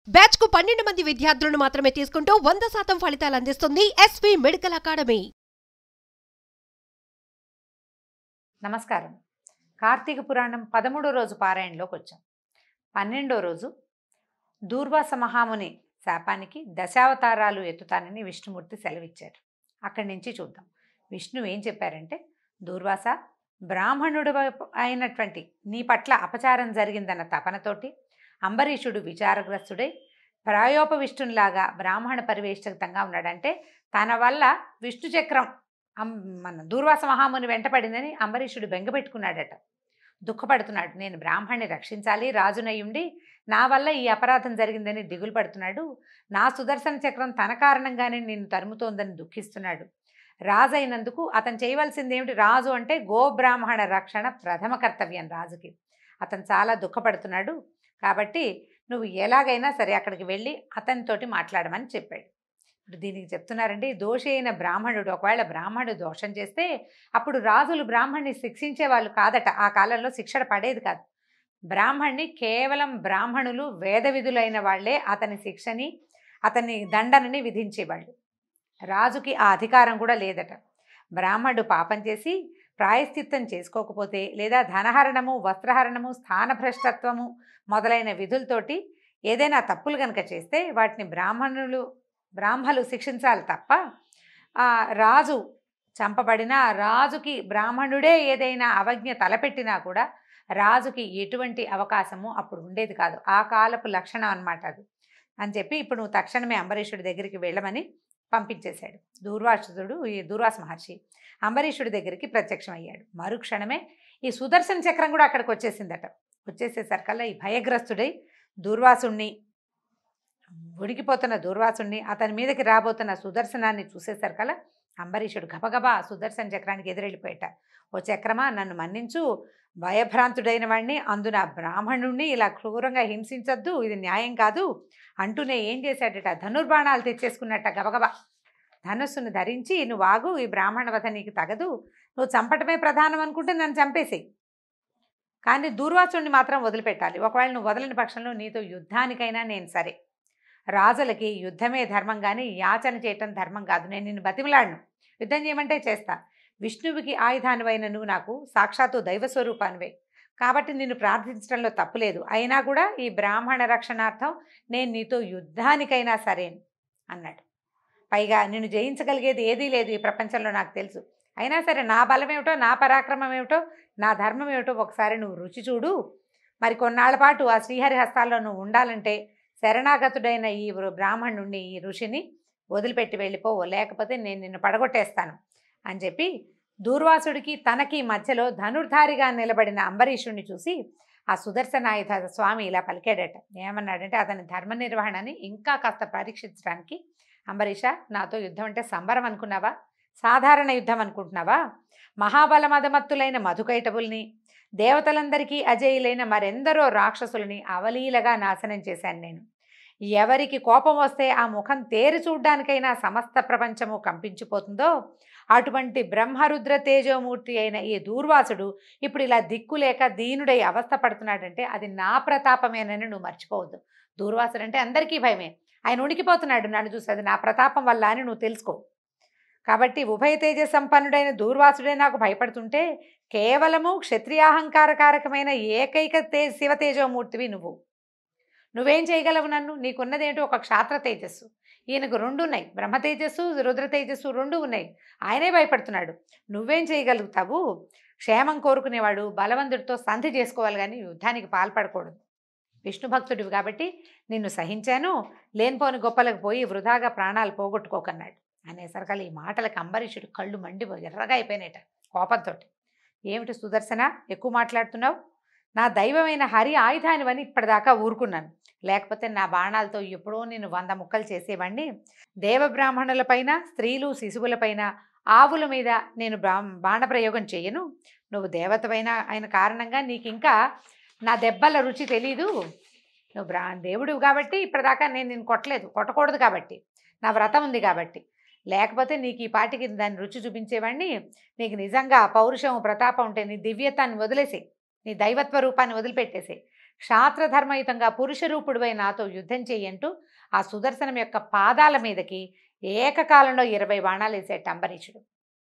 batch కు పన్నెండు మంది విద్యార్థులను మాత్రమే తీసుకుంటూ వంద శాతం ఫలితాలు అందిస్తుంది ఎస్వి మెడికల్ అకాడమీ నమస్కారం కార్తీక పురాణం పదమూడో రోజు పారాయణలోకి వచ్చాం పన్నెండో రోజు దూర్వాస మహాముని శాపానికి దశావతారాలు ఎత్తుతానని విష్ణుమూర్తి సెలవిచ్చారు అక్కడి నుంచి చూద్దాం విష్ణు ఏం చెప్పారంటే దూర్వాస బ్రాహ్మణుడు అయినటువంటి నీ పట్ల అపచారం జరిగిందన్న తపనతోటి అంబరీషుడు విచారగ్రస్తుడై ప్రాయోపవిష్ణునిలాగా బ్రాహ్మణ పరివేష్టితంగా ఉన్నాడంటే తన వల్ల విష్ణు చక్రం అం- మన దూర్వాస మహాముని వెంటపడిందని అంబరీషుడు బెంగపెట్టుకున్నాడట దుఃఖపడుతున్నాడు నేను బ్రాహ్మణ్ణి రక్షించాలి రాజునయ్యుండి నా వల్ల ఈ అపరాధం జరిగిందని దిగులు పడుతున్నాడు నా సుదర్శన చక్రం తన కారణంగానే నేను తరుముతోందని దుఃఖిస్తున్నాడు రాజు అయినందుకు అతను చేయవలసింది ఏమిటి రాజు అంటే గోబ్రాహ్మణ రక్షణ ప్రథమ కర్తవ్యం రాజుకి అతను చాలా దుఃఖపడుతున్నాడు కాబట్టి నువ్వు ఎలాగైనా సరే అక్కడికి వెళ్ళి అతనితోటి మాట్లాడమని చెప్పాడు ఇప్పుడు దీనికి చెప్తున్నారండి దోషి అయిన బ్రాహ్మణుడు ఒకవేళ బ్రాహ్మణుడు దోషం చేస్తే అప్పుడు రాజులు బ్రాహ్మణ్ణి శిక్షించే వాళ్ళు కాదట ఆ కాలంలో శిక్షణ పడేది కాదు బ్రాహ్మణ్ణి కేవలం బ్రాహ్మణులు వేద విధులైన వాళ్ళే అతని శిక్షని అతని దండనని విధించేవాళ్ళు రాజుకి ఆ అధికారం కూడా లేదట బ్రాహ్మణుడు పాపం చేసి ప్రాయశ్చిత్తం చేసుకోకపోతే లేదా ధనహరణము వస్త్రహరణము స్థానభ్రష్టత్వము మొదలైన విధులతోటి ఏదైనా తప్పులు కనుక చేస్తే వాటిని బ్రాహ్మణులు బ్రాహ్మలు శిక్షించాలి తప్ప ఆ రాజు చంపబడినా రాజుకి బ్రాహ్మణుడే ఏదైనా అవజ్ఞ తలపెట్టినా కూడా రాజుకి ఎటువంటి అవకాశము అప్పుడు ఉండేది కాదు ఆ కాలపు లక్షణం అన్నమాట అది అని చెప్పి ఇప్పుడు నువ్వు తక్షణమే అంబరీషుడి దగ్గరికి వెళ్ళమని పంపించేశాడు దూర్వాసుడు ఈ దూర్వాస మహర్షి అంబరీషుడి దగ్గరికి ప్రత్యక్షం అయ్యాడు మరుక్షణమే ఈ సుదర్శన చక్రం కూడా అక్కడికి వచ్చేసిందట వచ్చేసేసరికల్లా ఈ భయగ్రస్తుడై దూర్వాసుణ్ణి ఉడికిపోతున్న దూర్వాసుణ్ణి అతని మీదకి రాబోతున్న సుదర్శనాన్ని చూసేసరికల్లా అంబరీషుడు గబగబా ఆ సుదర్శన చక్రానికి ఎదురెళ్ళిపోయేట ఓ చక్రమా నన్ను మన్నించు భయభ్రాంతుడైన వాడిని అందున బ్రాహ్మణుణ్ణి ఇలా క్రూరంగా హింసించొద్దు ఇది న్యాయం కాదు అంటూనే ఏం చేశాడట ధనుర్బాణాలు తెచ్చేసుకున్నట్ట గబగబా ధనుస్సును ధరించి నువ్వు ఆగు ఈ బ్రాహ్మణ వధ నీకు తగదు నువ్వు చంపటమే ప్రధానం అనుకుంటే నన్ను చంపేసేయి కానీ దూర్వాసుడిని మాత్రం వదిలిపెట్టాలి ఒకవేళ నువ్వు వదలని పక్షంలో నీతో యుద్ధానికైనా నేను సరే రాజులకి యుద్ధమే ధర్మం కానీ యాచన చేయటం ధర్మం కాదు నేను నిన్ను బతిమలాడను యుద్ధం చేయమంటే చేస్తా విష్ణువుకి ఆయుధానివైన నువ్వు నాకు సాక్షాత్తు దైవ స్వరూపానివే కాబట్టి నిన్ను ప్రార్థించడంలో తప్పులేదు అయినా కూడా ఈ బ్రాహ్మణ రక్షణార్థం నేను నీతో యుద్ధానికైనా సరే అన్నాడు పైగా నిన్ను జయించగలిగేది ఏదీ లేదు ఈ ప్రపంచంలో నాకు తెలుసు అయినా సరే నా బలం ఏమిటో నా పరాక్రమం ఏమిటో నా ధర్మం ఏమిటో ఒకసారి నువ్వు రుచి చూడు మరి కొన్నాళ్ల పాటు ఆ శ్రీహరి హస్తాల్లో నువ్వు ఉండాలంటే శరణాగతుడైన ఈ వృ- బ్రాహ్మణుణ్ణి ఈ ఋషిని వదిలిపెట్టి వెళ్ళిపోవు లేకపోతే నేను నిన్ను పడగొట్టేస్తాను అని చెప్పి దూర్వాసుడికి తనకి మధ్యలో ధనుర్ధారిగా నిలబడిన అంబరీషుణ్ణి చూసి ఆ సుదర్శనాయుధ స్వామి ఇలా పలికాడట ఏమన్నాడంటే అతని ధర్మ నిర్వహణని ఇంకా కాస్త పరీక్షించడానికి అంబరీష నాతో యుద్ధం అంటే సంబరం అనుకున్నావా సాధారణ యుద్ధం అనుకుంటున్నావా మహాబలమదమత్తులైన మధుకైటబుల్ని దేవతలందరికీ అజేయులైన మరెందరో రాక్షసుల్ని అవలీలగా నాశనం చేశాను నేను ఎవరికి కోపం వస్తే ఆ ముఖం తేరి చూడ్డానికైనా సమస్త ప్రపంచము కంపించిపోతుందో అటువంటి బ్రహ్మరుద్ర తేజోమూర్తి అయిన ఈ దూర్వాసుడు ఇప్పుడు ఇలా దిక్కులేక దీనుడై అవస్థ పడుతున్నాడంటే అది నా ప్రతాపమేనని నువ్వు మర్చిపోవద్దు దూర్వాసుడు అంటే అందరికీ భయమే ఆయన ఉనికిపోతున్నాడు నన్ను చూసి అది నా ప్రతాపం వల్ల అని నువ్వు తెలుసుకో కాబట్టి ఉభయ తేజ సంపన్నుడైన దూర్వాసుడే నాకు భయపడుతుంటే కేవలము క్షత్రియాహంకారకారకమైన ఏకైక తే శివ తేజోమూర్తివి నువ్వు నువ్వేం చేయగలవు నన్ను నీకున్నదేంటో ఒక క్షాత్ర తేజస్సు ఈయనకు రెండు ఉన్నాయి బ్రహ్మ తేజస్సు రుద్ర తేజస్సు రెండు ఉన్నాయి ఆయనే భయపడుతున్నాడు నువ్వేం చేయగలుగుతావు క్షేమం కోరుకునేవాడు బలవంతుడితో సంధి చేసుకోవాలి కానీ యుద్ధానికి పాల్పడకూడదు విష్ణు భక్తుడివి కాబట్టి నిన్ను సహించాను లేనిపోని గొప్పలకు పోయి వృధాగా ప్రాణాలు పోగొట్టుకోకన్నాడు అనేసరికల్ ఈ మాటలకు అంబరీషుడు కళ్ళు మండి ఎర్రగా అయిపోయినాయట కోపంతో ఏమిటి సుదర్శన ఎక్కువ మాట్లాడుతున్నావు నా దైవమైన హరి ఆయుధానివని ఇప్పటిదాకా ఊరుకున్నాను లేకపోతే నా బాణాలతో ఎప్పుడో నేను వంద ముక్కలు చేసేవాడిని దేవబ్రాహ్మణులపైన స్త్రీలు శిశువులపైన ఆవుల మీద నేను బ్రా బాణప్రయోగం చేయను నువ్వు దేవతపైన అయిన కారణంగా నీకు ఇంకా నా దెబ్బల రుచి తెలీదు నువ్వు బ్రా దేవుడు కాబట్టి ఇప్పటిదాకా నేను నేను కొట్టలేదు కొట్టకూడదు కాబట్టి నా వ్రతం ఉంది కాబట్టి లేకపోతే నీకు ఈ పాటికి దాని రుచి చూపించేవాడిని నీకు నిజంగా పౌరుషం ప్రతాపం ఉంటే నీ దివ్యతాన్ని వదిలేసి నీ దైవత్వ రూపాన్ని వదిలిపెట్టేసి క్షాత్రధర్మయుతంగా పురుష రూపుడువై నాతో యుద్ధం చెయ్యంటూ ఆ సుదర్శనం యొక్క పాదాల మీదకి ఏకకాలంలో ఇరవై బాణాలు వేసేట అంబరీషుడు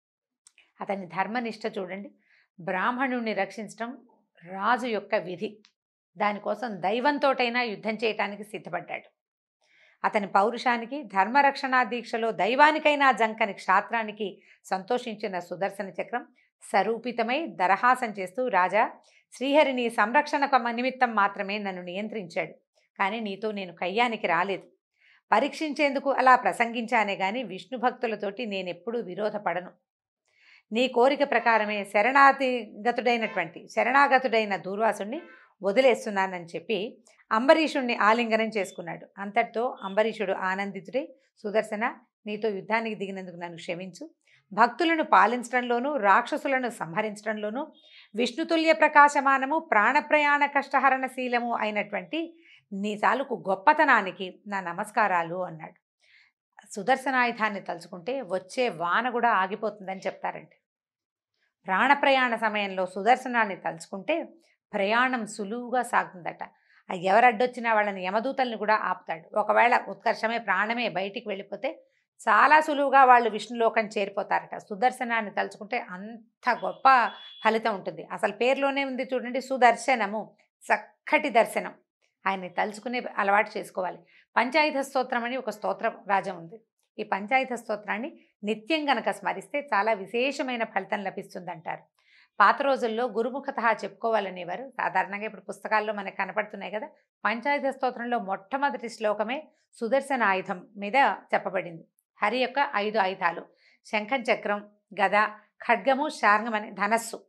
అతని ధర్మనిష్ట చూడండి బ్రాహ్మణుణ్ణి రక్షించడం రాజు యొక్క విధి దానికోసం దైవంతోటైనా యుద్ధం చేయటానికి సిద్ధపడ్డాడు అతని పౌరుషానికి ధర్మరక్షణా దీక్షలో దైవానికైనా జంకని క్షాత్రానికి సంతోషించిన సుదర్శన చక్రం సరూపితమై దరహాసం చేస్తూ రాజా శ్రీహరిని సంరక్షణ నిమిత్తం మాత్రమే నన్ను నియంత్రించాడు కానీ నీతో నేను కయ్యానికి రాలేదు పరీక్షించేందుకు అలా ప్రసంగించానే గాని విష్ణు భక్తులతోటి నేనెప్పుడూ విరోధపడను నీ కోరిక ప్రకారమే శరణాతిగతుడైనటువంటి శరణాగతుడైన దూర్వాసుణ్ణి వదిలేస్తున్నానని చెప్పి అంబరీషుణ్ణి ఆలింగనం చేసుకున్నాడు అంతటితో అంబరీషుడు ఆనందితుడై సుదర్శన నీతో యుద్ధానికి దిగినందుకు నన్ను క్షమించు భక్తులను పాలించడంలోనూ రాక్షసులను సంహరించడంలోనూ విష్ణుతుల్య ప్రకాశమానము ప్రాణప్రయాణ కష్టహరణశీలము అయినటువంటి నీ తాలూకు గొప్పతనానికి నా నమస్కారాలు అన్నాడు సుదర్శనాయుధాన్ని తలుచుకుంటే వచ్చే వాన కూడా ఆగిపోతుందని చెప్తారండి ప్రాణప్రయాణ సమయంలో సుదర్శనాన్ని తలుచుకుంటే ప్రయాణం సులువుగా సాగుతుందట ఆ ఎవరు అడ్డొచ్చినా వాళ్ళని యమదూతల్ని కూడా ఆపుతాడు ఒకవేళ ఉత్కర్షమే ప్రాణమే బయటికి వెళ్ళిపోతే చాలా సులువుగా వాళ్ళు విష్ణులోకం చేరిపోతారట సుదర్శనాన్ని తలుచుకుంటే అంత గొప్ప ఫలితం ఉంటుంది అసలు పేరులోనే ఉంది చూడండి సుదర్శనము చక్కటి దర్శనం ఆయన్ని తలుచుకునే అలవాటు చేసుకోవాలి పంచాయుధ స్తోత్రం అని ఒక స్తోత్ర రాజం ఉంది ఈ పంచాయుధ స్తోత్రాన్ని నిత్యం గనక స్మరిస్తే చాలా విశేషమైన ఫలితం లభిస్తుందంటారు పాత రోజుల్లో గురుముఖత చెప్పుకోవాలనేవారు సాధారణంగా ఇప్పుడు పుస్తకాల్లో మనకు కనపడుతున్నాయి కదా పంచాయుధ స్తోత్రంలో మొట్టమొదటి శ్లోకమే సుదర్శన ఆయుధం మీద చెప్పబడింది హరి యొక్క ఐదు ఆయుధాలు శంఖం చక్రం గద ఖడ్గము శార్ంగం అనే ధనస్సు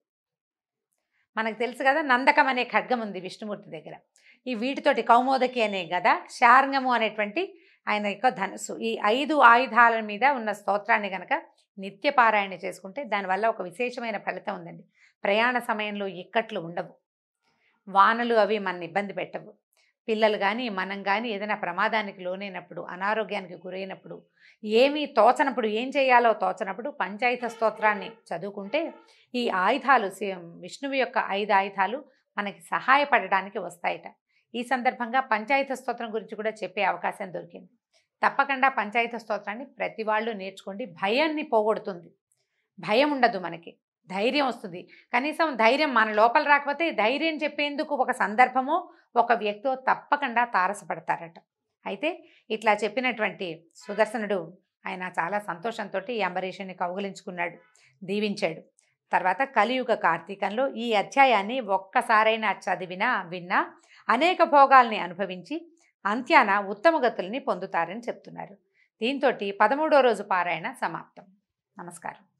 మనకు తెలుసు కదా నందకం అనే ఖడ్గం ఉంది విష్ణుమూర్తి దగ్గర ఈ వీటితోటి కౌమోదకి అనే గద శార్ంగము అనేటువంటి ఆయన యొక్క ధనస్సు ఈ ఐదు ఆయుధాల మీద ఉన్న స్తోత్రాన్ని గనక నిత్య పారాయణ చేసుకుంటే దానివల్ల ఒక విశేషమైన ఫలితం ఉందండి ప్రయాణ సమయంలో ఇక్కట్లు ఉండవు వానలు అవి మన ఇబ్బంది పెట్టవు పిల్లలు కానీ మనం కానీ ఏదైనా ప్రమాదానికి లోనైనప్పుడు అనారోగ్యానికి గురైనప్పుడు ఏమీ తోచనప్పుడు ఏం చేయాలో తోచనప్పుడు పంచాయత స్తోత్రాన్ని చదువుకుంటే ఈ ఆయుధాలు సి- విష్ణువు యొక్క ఐదు ఆయుధాలు మనకి సహాయపడడానికి వస్తాయట ఈ సందర్భంగా పంచాయత స్తోత్రం గురించి కూడా చెప్పే అవకాశం దొరికింది తప్పకుండా పంచాయత స్తోత్రాన్ని ప్రతి వాళ్ళు నేర్చుకోండి భయాన్ని పోగొడుతుంది భయం ఉండదు మనకి ధైర్యం వస్తుంది కనీసం ధైర్యం మన లోపల రాకపోతే ధైర్యం చెప్పేందుకు ఒక సందర్భమో ఒక వ్యక్తో తప్పకుండా తారసపడతారట అయితే ఇట్లా చెప్పినటువంటి సుదర్శనుడు ఆయన చాలా సంతోషంతో ఈ అంబరీషుని కౌగులించుకున్నాడు దీవించాడు తర్వాత కలియుగ కార్తీకంలో ఈ అధ్యాయాన్ని ఒక్కసారైనా చదివినా విన్నా అనేక భోగాల్ని అనుభవించి అంత్యాన ఉత్తమ గతుల్ని పొందుతారని చెప్తున్నారు దీంతో పదమూడో రోజు పారాయణ సమాప్తం నమస్కారం